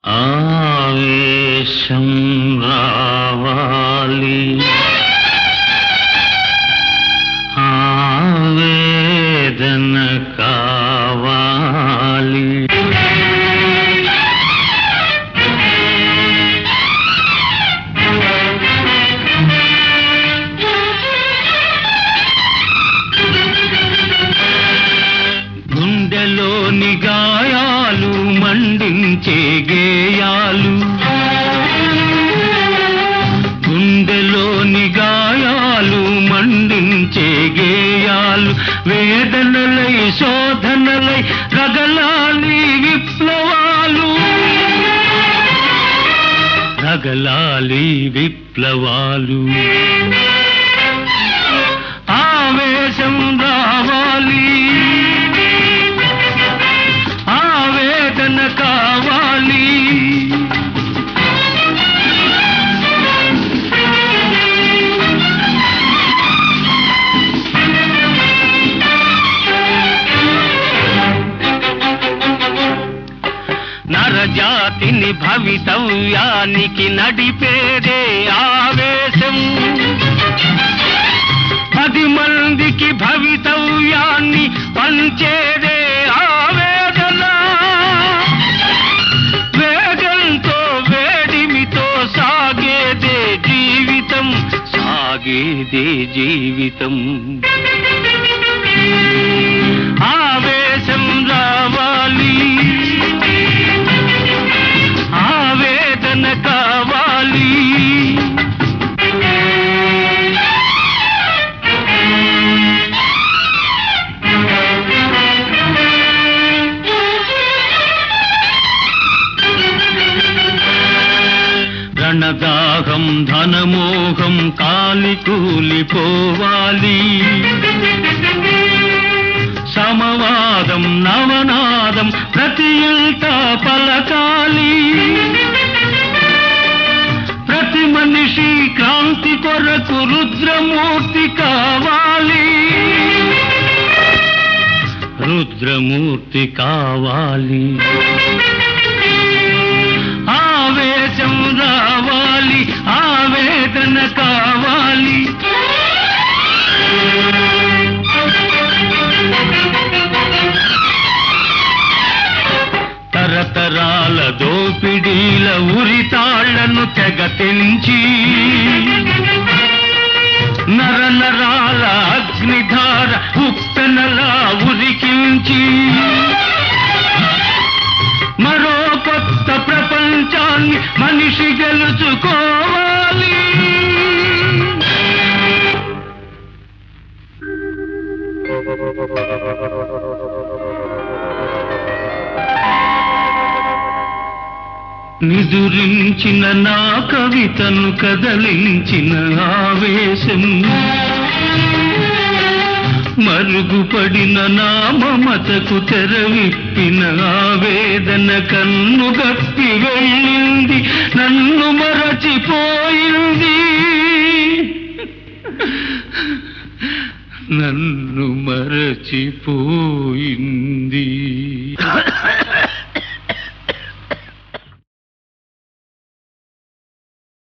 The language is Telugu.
ఆవేశం రావాలి ఆవేదన కావాలి గుండెలోని గాయాలు మండించే గేయాలు గుండెలోని గాయాలు మండించే గేయాలు వేదనలై శోధనలై రగలాలి విప్లవాలు రగలాలి విప్లవాలు ఆవేశం రావాలి ఆవేదన కావాలి నరజాతిని భవితవ్యానికి నడిపేదే ఆవేశం పది మందికి భవితవ్యాన్ని పంచేదే ఆవేదన వేగంతో వేడిమితో సాగేదే జీవితం సాగేదే జీవితం ఆవేశం రావాలి ఆవేదన కావాలి రణదాహం ధనమోహం కాలి కూలిపోవాలి సమవాదం నవనాదం ప్రతి ఇంట పలకాలి ప్రతి మనిషి క్రాంతి కొరకు రుద్రమూర్తి కావాలి రుద్రమూర్తి కావాలి ఆవేశం రావాలి ఆవేదన కావాలి తరతరాల దోపిడీల ఉరితాళ్లను తెగ తెంచి నర నరాల అగ్నిధార ఉప్పెనలా ఉరికించి మరో కొత్త ప్రపంచాన్ని మనిషి గెలుచుకోవాలి నిదురించిన నా కవితను కదలించిన ఆవేశం మరుగుపడిన నా మమతకు తెరవిప్పిన ఆవేదన కన్ను గప్పి వెళ్ళింది నన్ను మరచిపోయింది నన్ను మరచిపోయింది